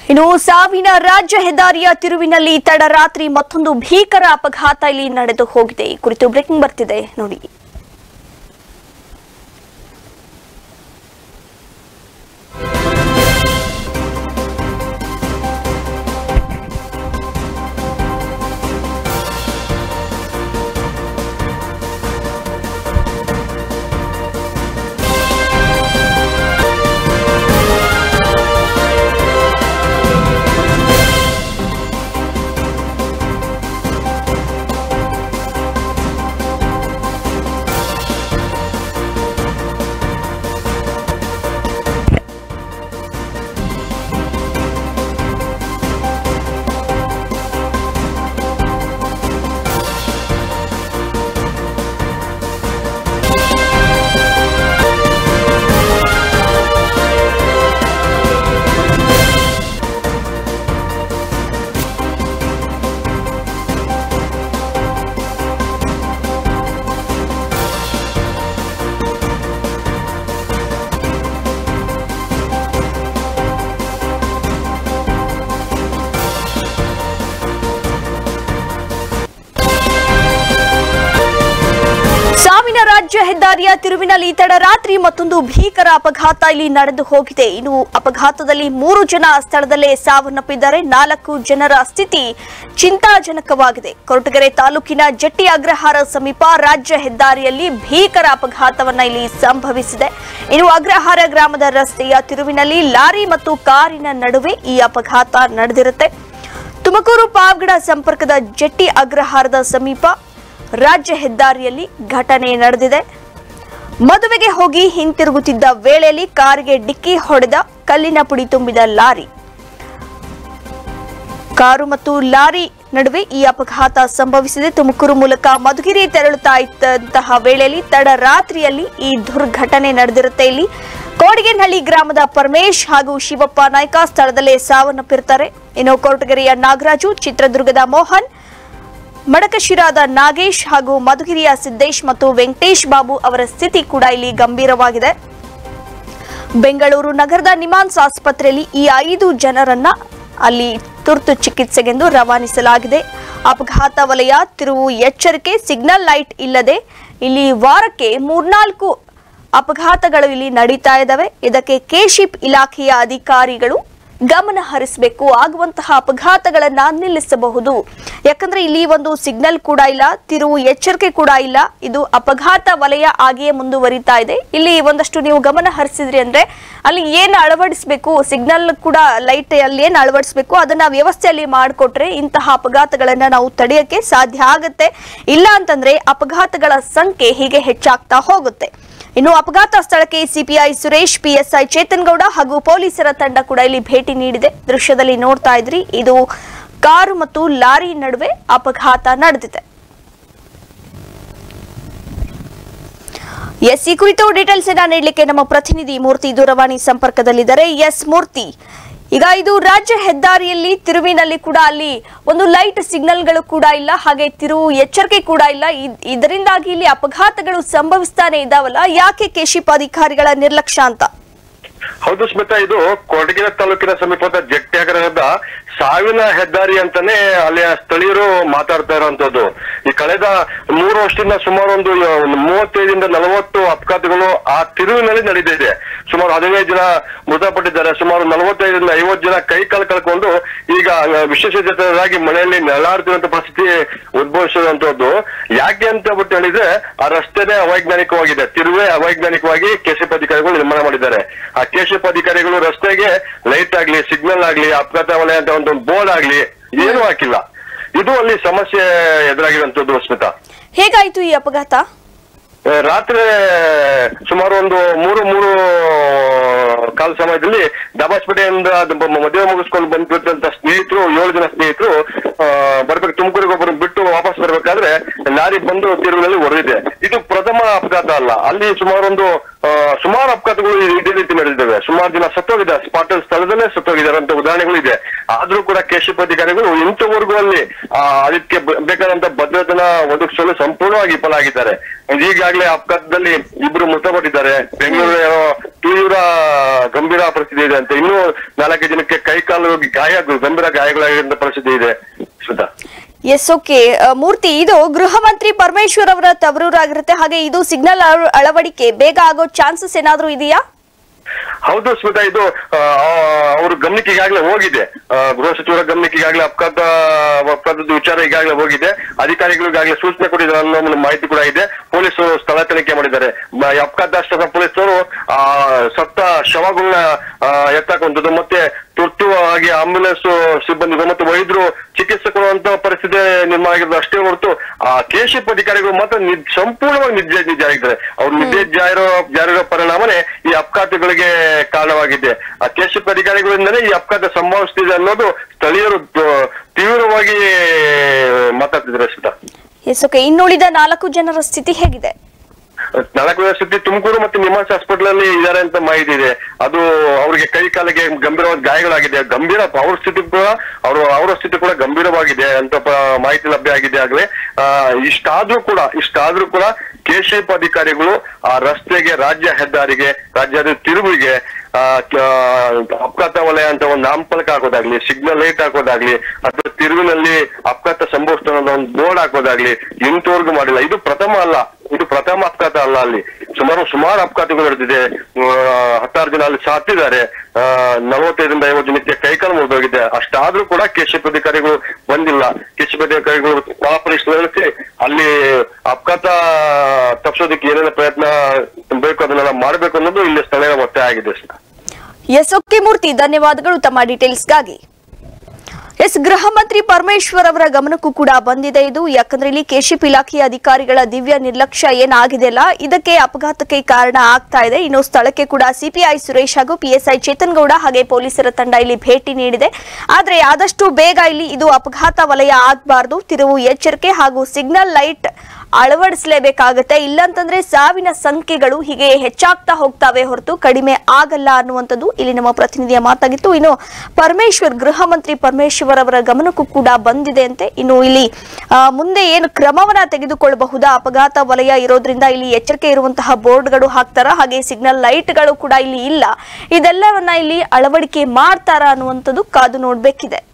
ಇನ್ನು ಸಾವಿನ ರಾಜ್ಯ ಹೆದ್ದಾರಿಯ ತಿರುವಿನಲ್ಲಿ ತಡರಾತ್ರಿ ಮತ್ತೊಂದು ಭೀಕರ ಅಪಘಾತ ಇಲ್ಲಿ ನಡೆದು ಹೋಗಿದೆ ಈ ಕುರಿತು ಬ್ರೇಕಿಂಗ್ ಬರ್ತಿದೆ ನೋಡಿ ಸಾವಿನ ರಾಜ್ಯ ಹೆದ್ದಾರಿಯ ತಿರುವಿನಲ್ಲಿ ತಡರಾತ್ರಿ ಮತ್ತೊಂದು ಭೀಕರ ಅಪಘಾತ ಇಲ್ಲಿ ನಡೆದು ಹೋಗಿದೆ ಇನ್ನು ಅಪಘಾತದಲ್ಲಿ ಮೂರು ಜನ ಸ್ಥಳದಲ್ಲೇ ಸಾವನ್ನಪ್ಪಿದ್ದಾರೆ ನಾಲ್ಕು ಜನರ ಸ್ಥಿತಿ ಚಿಂತಾಜನಕವಾಗಿದೆ ಕೊರಟಗೆರೆ ತಾಲೂಕಿನ ಜಟ್ಟಿ ಅಗ್ರಹಾರ ಸಮೀಪ ರಾಜ್ಯ ಹೆದ್ದಾರಿಯಲ್ಲಿ ಭೀಕರ ಅಪಘಾತವನ್ನ ಇಲ್ಲಿ ಸಂಭವಿಸಿದೆ ಇನ್ನು ಅಗ್ರಹಾರ ಗ್ರಾಮದ ರಸ್ತೆಯ ತಿರುವಿನಲ್ಲಿ ಲಾರಿ ಮತ್ತು ಕಾರಿನ ನಡುವೆ ಈ ಅಪಘಾತ ನಡೆದಿರುತ್ತೆ ತುಮಕೂರು ಪಾವಗಡ ಸಂಪರ್ಕದ ಜಟ್ಟಿ ಅಗ್ರಹಾರದ ಸಮೀಪ ರಾಜ್ಯ ಹೆದ್ದಾರಿಯಲ್ಲಿ ಘಟನೆ ನಡೆದಿದೆ ಮದುವೆಗೆ ಹೋಗಿ ಹಿಂತಿರುಗುತ್ತಿದ್ದ ವೇಳೆಯಲ್ಲಿ ಕಾರಿಗೆ ಡಿಕ್ಕಿ ಹೊಡೆದ ಕಲ್ಲಿನ ಪುಡಿ ತುಂಬಿದ ಲಾರಿ ಕಾರು ಮತ್ತು ಲಾರಿ ನಡುವೆ ಈ ಅಪಘಾತ ಸಂಭವಿಸಿದೆ ತುಮಕೂರು ಮೂಲಕ ಮಧುಗಿರಿ ತೆರಳುತ್ತಾ ಇದ್ದಂತಹ ವೇಳೆಯಲ್ಲಿ ತಡರಾತ್ರಿಯಲ್ಲಿ ಈ ದುರ್ಘಟನೆ ನಡೆದಿರುತ್ತೆ ಇಲ್ಲಿ ಕೋಡಿಗೆನಹಳ್ಳಿ ಗ್ರಾಮದ ಪರಮೇಶ್ ಹಾಗೂ ಶಿವಪ್ಪ ನಾಯ್ಕ ಸ್ಥಳದಲ್ಲೇ ಸಾವನ್ನಪ್ಪಿರ್ತಾರೆ ಇನ್ನು ಕೊರಟಗೆರೆಯ ನಾಗರಾಜು ಚಿತ್ರದುರ್ಗದ ಮೋಹನ್ ಮಡಕಶಿರಾದ ನಾಗೇಶ್ ಹಾಗೂ ಮಧುಗಿರಿಯ ಸಿದ್ದೇಶ್ ಮತ್ತು ವೆಂಕಟೇಶ್ ಬಾಬು ಅವರ ಸ್ಥಿತಿ ಕೂಡ ಇಲ್ಲಿ ಗಂಭೀರವಾಗಿದೆ ಬೆಂಗಳೂರು ನಗರದ ನಿಮಾನ್ಸ್ ಆಸ್ಪತ್ರೆಯಲ್ಲಿ ಈ ಐದು ಜನರನ್ನ ಅಲ್ಲಿ ತುರ್ತು ಚಿಕಿತ್ಸೆಗೆಂದು ರವಾನಿಸಲಾಗಿದೆ ಅಪಘಾತ ವಲಯ ತಿರುವು ಎಚ್ಚರಿಕೆ ಸಿಗ್ನಲ್ ಲೈಟ್ ಇಲ್ಲದೆ ಇಲ್ಲಿ ವಾರಕ್ಕೆ ಮೂರ್ನಾಲ್ಕು ಅಪಘಾತಗಳು ಇಲ್ಲಿ ನಡೀತಾ ಇದ್ದಾವೆ ಇದಕ್ಕೆ ಕೆಶಿಪ್ ಇಲಾಖೆಯ ಅಧಿಕಾರಿಗಳು ಗಮನ ಹರಿಸಬೇಕು ಆಗುವಂತಹ ಅಪಘಾತಗಳನ್ನ ನಿಲ್ಲಿಸಬಹುದು ಯಾಕಂದ್ರೆ ಇಲ್ಲಿ ಒಂದು ಸಿಗ್ನಲ್ ಕೂಡ ಇಲ್ಲ ತಿರುವು ಎಚ್ಚರಿಕೆ ಕೂಡ ಇಲ್ಲ ಇದು ಅಪಘಾತ ವಲಯ ಆಗಿಯೇ ಮುಂದುವರಿತಾ ಇದೆ ಇಲ್ಲಿ ಒಂದಷ್ಟು ನೀವು ಗಮನ ಹರಿಸಿದ್ರಿ ಅಂದ್ರೆ ಅಲ್ಲಿ ಏನು ಅಳವಡಿಸಬೇಕು ಸಿಗ್ನಲ್ ಕೂಡ ಲೈಟ್ ಅಲ್ಲಿ ಏನು ಅಳವಡಿಸಬೇಕು ಅದನ್ನ ವ್ಯವಸ್ಥೆಯಲ್ಲಿ ಮಾಡಿಕೊಟ್ರೆ ಇಂತಹ ಅಪಘಾತಗಳನ್ನ ನಾವು ತಡೆಯಕ್ಕೆ ಸಾಧ್ಯ ಆಗುತ್ತೆ ಇಲ್ಲ ಅಂತಂದ್ರೆ ಅಪಘಾತಗಳ ಸಂಖ್ಯೆ ಹೀಗೆ ಹೆಚ್ಚಾಗ್ತಾ ಹೋಗುತ್ತೆ ಇನ್ನು ಅಪಘಾತ ಸ್ಥಳಕ್ಕೆ ಸಿಪಿಐ ಸುರೇಶ್ ಪಿಎಸ್ಐ ಚೇತನ್ ಗೌಡ ಹಾಗೂ ಪೊಲೀಸರ ತಂಡ ಕೂಡ ಇಲ್ಲಿ ಭೇಟಿ ನೀಡಿದೆ ದೃಶ್ಯದಲ್ಲಿ ನೋಡ್ತಾ ಇದ್ರಿ ಇದು ಕಾರು ಮತ್ತು ಲಾರಿ ನಡುವೆ ಅಪಘಾತ ನಡೆದಿದೆ ಎಸ್ ಈ ಕುರಿತು ಡೀಟೇಲ್ಸ್ ಅನ್ನ ನೀಡಲಿಕ್ಕೆ ನಮ್ಮ ಪ್ರತಿನಿಧಿ ಮೂರ್ತಿ ದೂರವಾಣಿ ಸಂಪರ್ಕದಲ್ಲಿದ್ದಾರೆ ಎಸ್ ಮೂರ್ತಿ ಈಗ ಇದು ರಾಜ್ಯ ಹೆದ್ದಾರಿಯಲ್ಲಿ ತಿರುವಿನಲ್ಲಿ ಕೂಡ ಅಲ್ಲಿ ಒಂದು ಲೈಟ್ ಸಿಗ್ನಲ್ಗಳು ಕೂಡ ಇಲ್ಲ ಹಾಗೆ ತಿರುವು ಎಚ್ಚರಿಕೆ ಕೂಡ ಇಲ್ಲ ಇದ್- ಇದರಿಂದಾಗಿ ಇಲ್ಲಿ ಅಪಘಾತಗಳು ಸಂಭವಿಸ್ತಾನೆ ಇದ್ದಾವಲ್ಲ ಯಾಕೆ ಕೆಶಿಪ್ ಅಧಿಕಾರಿಗಳ ನಿರ್ಲಕ್ಷ್ಯ ಅಂತ ಹೌದು ಸ್ಮಿತಾ ಇದು ಕೊಡಗಿನ ತಾಲೂಕಿನ ಸಮೀಪದ ಜಟ್ಟಿಯಾಗರದ ಸಾವಿನ ಹೆದ್ದಾರಿ ಅಂತಾನೆ ಅಲ್ಲಿಯ ಸ್ಥಳೀಯರು ಮಾತಾಡ್ತಾ ಇರುವಂತದ್ದು ಈ ಕಳೆದ ಮೂರು ವರ್ಷದಿಂದ ಸುಮಾರು ಒಂದು ಒಂದು ಮೂವತ್ತೈದರಿಂದ ನಲವತ್ತು ಅಪಘಾತಗಳು ಆ ತಿರುವಿನಲ್ಲಿ ನಡೆದಿದೆ ಸುಮಾರು ಹದಿನೈದು ಜನ ಮೃತಪಟ್ಟಿದ್ದಾರೆ ಸುಮಾರು ನಲವತ್ತೈದರಿಂದ ಐವತ್ತು ಜನ ಕೈ ಕಾಲು ಕಳ್ಕೊಂಡು ಈಗ ವಿಶೇಷಚೇತನರಾಗಿ ಮನೆಯಲ್ಲಿ ನೆಲಾಡ್ತಿರುವಂತ ಪರಿಸ್ಥಿತಿ ಉದ್ಭವಿಸಿರುವಂತದ್ದು ಯಾಕೆ ಅಂತ ಬಿಟ್ಟು ಹೇಳಿದ್ರೆ ಆ ರಸ್ತೆನೇ ಅವೈಜ್ಞಾನಿಕವಾಗಿದೆ ತಿರುವೇ ಅವೈಜ್ಞಾನಿಕವಾಗಿ ಕೆಶಿಪ್ ಅಧಿಕಾರಿಗಳು ನಿರ್ಮಾಣ ಮಾಡಿದ್ದಾರೆ ಆ ಕೆಶಿಪ್ ಅಧಿಕಾರಿಗಳು ರಸ್ತೆಗೆ ಲೈಟ್ ಆಗ್ಲಿ ಸಿಗ್ನಲ್ ಆಗ್ಲಿ ಅಪಘಾತ ವಲಯ ಅಂತ ಒಂದು ಬೋರ್ಡ್ ಆಗ್ಲಿ ಏನೂ ಹಾಕಿಲ್ಲ ಇದು ಅಲ್ಲಿ ಸಮಸ್ಯೆ ಎದುರಾಗಿರುವಂತದ್ದು ಸ್ಮಿತಾ ಹೇಗಾಯ್ತು ಈ ಅಪಘಾತ ಆ, ರಾತ್ರಿ ಸುಮಾರು ಒಂದು ಮೂರು ಮೂರು ಕಾಲ ಸಮಯದಲ್ಲಿ ದಬಾಸ್ಪೇಟೆಯಿಂದ ಅದು ಮ- ಮದುವೆ ಮುಗಿಸ್ಕೊಂಡು ಬಂದ್ಬಿಟ್ಟಂತ ಸ್ನೇಹಿತರು ಏಳು ಜನ ಸ್ನೇಹಿತರು ಆ, ಬರ್ಬೇಕು ತುಮಕೂರಿಗೆ ಒಬ್ಬರು ಬಿಟ್ಟು ವಾಪಸ್ ಬರ್ಬೇಕಾದ್ರೆ ಲಾರಿ ಬಂದು ತಿರುವಿನಲ್ಲಿ ಹೊಡೆದಿದೆ ಇದು ಪ್ರಥಮ ನಮ್ಮ ಅಪಘಾತ ಅಲ್ಲ ಅಲ್ಲಿ ಸುಮಾರು ಒಂದು ಆ, ಸುಮಾರು ಅಪಘಾತಗಳು ಈ- ಇದೇ ರೀತಿ ನಡೆದಿದ್ದಾವೆ ಸುಮಾರು ಜನ ಸತ್ತೋಗಿದ್ದಾರೆ ಸ್ಪಾಟ್ ಸ್ಥಳದಲ್ಲೇ ಸತ್ತೋಗಿದ್ದಾರೆ ಅಂತ ಉದಾಹರಣೆಗಳು ಇದೆ ಆದ್ರೂ ಕೂಡ ಕೆಶಿಪ್ ಅಧಿಕಾರಿಗಳು ಇಂಥವರೆಗೂ ಅಲ್ಲಿ ಆ, ಅದಕ್ಕೆ ಬ- ಬೇಕಾದಂತ ಭದ್ರತೆನ ಒದಗಿಸಲು ಸಂಪೂರ್ಣವಾಗಿ ವಿಫಲಾಗಿದ್ದಾರೆ ಈಗಾಗಲೇ ಅಪಘಾತದಲ್ಲಿ ಇಬ್ರು ಮೃತಪಟ್ಟಿದ್ದಾರೆ ಬೆಂಗಳೂರು ತೀವ್ರ ಗಂಭೀರ ಪರಿಸ್ಥಿತಿ ಇದೆ ಅಂತ ಇನ್ನೂ ನಾಲ್ಕು ಜನಕ್ಕೆ ಕೈ ಕಾಲು ಗಾಯ ಗಂಭೀರ ಗಾಯಗಳಾಗಿರುವಂತ ಪರಿಸ್ಥಿತಿ ಇದೆ ಸುಧಾ ಎಸ್ ಓಕೆ ಮೂರ್ತಿ ಇದು ಗೃಹ ಮಂತ್ರಿ ಪರಮೇಶ್ವರ್ ಅವರ ತವರೂರಾಗಿರುತ್ತೆ ಹಾಗೆ ಇದು ಸಿಗ್ನಲ್ ಅಳ- ಅಳವಡಿಕೆ ಬೇಗ ಆಗೋ ಚಾನ್ಸಸ್ ಏನಾದ್ರೂ ಇದೆಯಾ ಹೌದು ಸ್ಮಿತಾ ಇದು ಆ, ಅವ್ರ ಗಮನಕ್ಕೆ ಈಗಾಗಲೇ ಹೋಗಿದೆ ಆ, ಗೃಹ ಸಚಿವರ ಗಮನಕ್ಕೆ ಈಗಾಗಲೇ ಅಪಘಾತ ಅಪಘಾತದ ವಿಚಾರ ಈಗಾಗಲೇ ಹೋಗಿದೆ ಅಧಿಕಾರಿಗಳು ಈಗಾಗಲೇ ಸೂಚನೆ ಕೊಟ್ಟಿದ್ದಾರೆ ಅನ್ನೋ ಒಂದು ಮಾಹಿತಿ ಕೂಡ ಇದೆ ಪೊಲೀಸರು ಸ್ಥಳ ತನಿಖೆ ಮಾಡಿದ್ದಾರೆ ಮ- ಈ ಅಪಘಾತಸ್ಥರ ಪೊಲೀಸರು ಆ ಸತ್ತ ಶವಗಳನ್ನ ಆ, ಎತ್ತಾಕುವಂಥದ್ದು ಮತ್ತೆ ತುರ್ತು ಆಗಿ ಆಂಬ್ಯುಲೆನ್ಸ್ ಸಿಬ್ಬಂದಿಗಳು ಮತ್ತು ವೈದ್ಯರು ಚಿಕಿತ್ಸೆ ಕೊಡುವಂತ ಪರಿಸ್ಥಿತಿ ನಿರ್ಮಾಣ ಆಗಿರೋದು ಅಷ್ಟೇ ಹೊರತು ಆ ಕೆಶಿಪ್ ಅಧಿಕಾರಿಗಳು ಮಾತ್ರ ನಿಜ ಸಂಪೂರ್ಣವಾಗಿ ನಿಜ ನಿಜ ಆಗಿದ್ದಾರೆ ಅವ್ರು ನಿಜ ಜಾರಿರೋ ಜಾರಿರೋ ಪರಿಣಾಮನೇ ಈ ಅಪಘಾತಗಳಿಗೆ ಕಾರಣವಾಗಿದೆ ಆ ಕೆಶಿಪ್ ಅಧಿಕಾರಿಗಳಿಂದಲೇ ಈ ಅಪಘಾತ ಸಂಭವಿಸ್ತಿದೆ ಅನ್ನೋದು ಸ್ಥಳೀಯರು ತ- ತೀವ್ರವಾಗಿ ಮಾತಾಡ್ತಿದ್ದಾರೆ ಸುಧಾ ಎಸ್ ಓಕೆ ಇನ್ನುಳಿದ ನಾಲ್ಕು ಜನರ ಸ್ಥಿತಿ ಹೇಗಿದೆ ನಾಲ್ಕು ಸ್ಥಿತಿ ತುಮಕೂರು ಮತ್ತು ನಿಮಾನ್ಸ್ ಹಾಸ್ಪಿಟಲ್ ಅಲ್ಲಿ ಇದ್ದಾರೆ ಅಂತ ಮಾಹಿತಿ ಇದೆ ಅದು ಅವರಿಗೆ ಕೈ ಕಾಲಿಗೆ ಗಂಭೀರವಾದ ಗಾಯಗಳಾಗಿದೆ ಗಂಭೀರ ಅವ್ರ ಸ್ಥಿತಿ ಕೂಡ ಅವರು ಅವರ ಸ್ಥಿತಿ ಕೂಡ ಗಂಭೀರವಾಗಿದೆ ಅಂತ ಪ- ಮಾಹಿತಿ ಲಭ್ಯ ಆಗಿದೆ ಆಗ್ಲೇ ಆ, ಇಷ್ಟಾದ್ರೂ ಕೂಡ ಇಷ್ಟಾದ್ರೂ ಕೂಡ ಕೆಶಿಪ್ ಅಧಿಕಾರಿಗಳು ಆ ರಸ್ತೆಗೆ ರಾಜ್ಯ ಹೆದ್ದಾರಿಗೆ ರಾಜ್ಯದ ತಿರುವಿಗೆ ಆ, ಕ- ಅಪಘಾತ ವಲಯ ಅಂತ ಒಂದು ನಾಮಫಲಕ ಹಾಕೋದಾಗ್ಲಿ ಸಿಗ್ನಲ್ ಲೈಟ್ ಹಾಕೋದಾಗ್ಲಿ ಅಥವಾ ತಿರುವಿನಲ್ಲಿ ಅಪಘಾತ ಸಂಭವಿಸ್ತಾ ಅನ್ನೋ ಒಂದು ಬೋರ್ಡ್ ಹಾಕೋದಾಗ್ಲಿ ಇಂಥವರೆಗೂ ಮಾಡಿಲ್ಲ ಇದು ಪ್ರಥಮ ಅಲ್ಲ ಇದು ಪ್ರಥಮ ಅಪಘಾತ ಅಲ್ಲ ಅಲ್ಲಿ ಸುಮಾರು ಸುಮಾರು ಅಪಘಾತಗಳು ನಡೆದಿದೆ ಆ, ಹತ್ತಾರು ಜನ ಅಲ್ಲಿ ಸಾತಿದ್ದಾರೆ ಆ, ನಲವತ್ತೈದರಿಂದ ಐವತ್ತು ಜನಕ್ಕೆ ಕೈಕಾಲು ಮುರಿದೋಗಿದೆ ಅಷ್ಟಾದ್ರೂ ಕೂಡ ಕೆಶಿಪ್ ಅಧಿಕಾರಿಗಳು ಬಂದಿಲ್ಲ ಕೆಶಿಪ್ ಅಧಿಕಾರಿಗಳು ಸ್ಥಳ ಪರಿಶೀಲನೆ ನಡೆಸಿ ಅಲ್ಲಿ ಅಪಘಾತ ತಪ್ಪಿಸೋದಕ್ಕೆ ಏನೇನು ಪ್ರಯತ್ನ ಬೇಕು ಅದನ್ನೆಲ್ಲ ಮಾಡಬೇಕು ಅನ್ನೋದು ಇಲ್ಲಿ ಸ್ಥಳೀಯ ಒತ್ತಾಯ ಆಗಿದೆ ಸರ್ ಎಸ್ ಓಕೆ ಮೂರ್ತಿ ಧನ್ಯವಾದಗಳು ತಮ್ಮ ಡೀಟೇಲ್ಸ್ಗಾಗಿ ಎಸ್ ಗೃಹ ಮಂತ್ರಿ ಪರಮೇಶ್ವರ್ ಅವರ ಗಮನಕ್ಕೂ ಕೂಡ ಬಂದಿದೆ ಇದು ಯಾಕಂದ್ರೆ ಇಲ್ಲಿ ಕೆಶಿಪ್ ಇಲಾಖೆಯ ಅಧಿಕಾರಿಗಳ ದಿವ್ಯ ನಿರ್ಲಕ್ಷ್ಯ ಏನಾಗಿದೆಯಲ್ಲ ಇದಕ್ಕೆ ಅಪಘಾತಕ್ಕೆ ಕಾರಣ ಆಗ್ತಾ ಇದೆ ಇನ್ನು ಸ್ಥಳಕ್ಕೆ ಕೂಡ ಸಿಪಿಐ ಸುರೇಶ್ ಹಾಗೂ ಪಿಎಸ್ಐ ಚೇತನ್ ಗೌಡ ಹಾಗೆ ಪೊಲೀಸರ ತಂಡ ಇಲ್ಲಿ ಭೇಟಿ ನೀಡಿದೆ ಆದ್ರೆ ಆದಷ್ಟು ಬೇಗ ಇಲ್ಲಿ ಇದು ಅಪಘಾತ ವಲಯ ಆಗಬಾರ್ದು ತಿರುವು ಎಚ್ಚರಿಕೆ ಹಾಗೂ ಸಿಗ್ನಲ್ ಲೈಟ್ ಅಳವಡಿಸಲೇಬೇಕಾಗತ್ತೆ ಇಲ್ಲಂತಂದ್ರೆ ಸಾವಿನ ಸಂಖ್ಯೆಗಳು ಹೀಗೆ ಹೆಚ್ಚಾಗ್ತಾ ಹೋಗ್ತಾವೆ ಹೊರತು ಕಡಿಮೆ ಆಗಲ್ಲ ಅನ್ನುವಂಥದ್ದು ಇಲ್ಲಿ ನಮ್ಮ ಪ್ರತಿನಿಧಿಯ ಮಾತಾಗಿತ್ತು ಇನ್ನು ಪರಮೇಶ್ವರ್ ಗೃಹ ಮಂತ್ರಿ ಪರಮೇಶ್ವರ್ ಅವರ ಗಮನಕ್ಕೂ ಕೂಡ ಬಂದಿದೆ ಅಂತೆ ಇನ್ನು ಇಲ್ಲಿ ಆ, ಮುಂದೆ ಏನು ಕ್ರಮವನ್ನ ತೆಗೆದುಕೊಳ್ಳಬಹುದಾ ಅಪಘಾತ ವಲಯ ಇರೋದ್ರಿಂದ ಇಲ್ಲಿ ಎಚ್ಚರಿಕೆ ಇರುವಂತಹ ಬೋರ್ಡ್ಗಳು ಹಾಕ್ತಾರ ಹಾಗೆ ಸಿಗ್ನಲ್ ಲೈಟ್ಗಳು ಕೂಡ ಇಲ್ಲಿ ಇಲ್ಲ ಇದೆಲ್ಲವನ್ನ ಇಲ್ಲಿ ಅಳವಡಿಕೆ ಮಾಡ್ತಾರಾ ಅನ್ನುವಂಥದ್ದು ಕಾದು ನೋಡ್ಬೇಕಿದೆ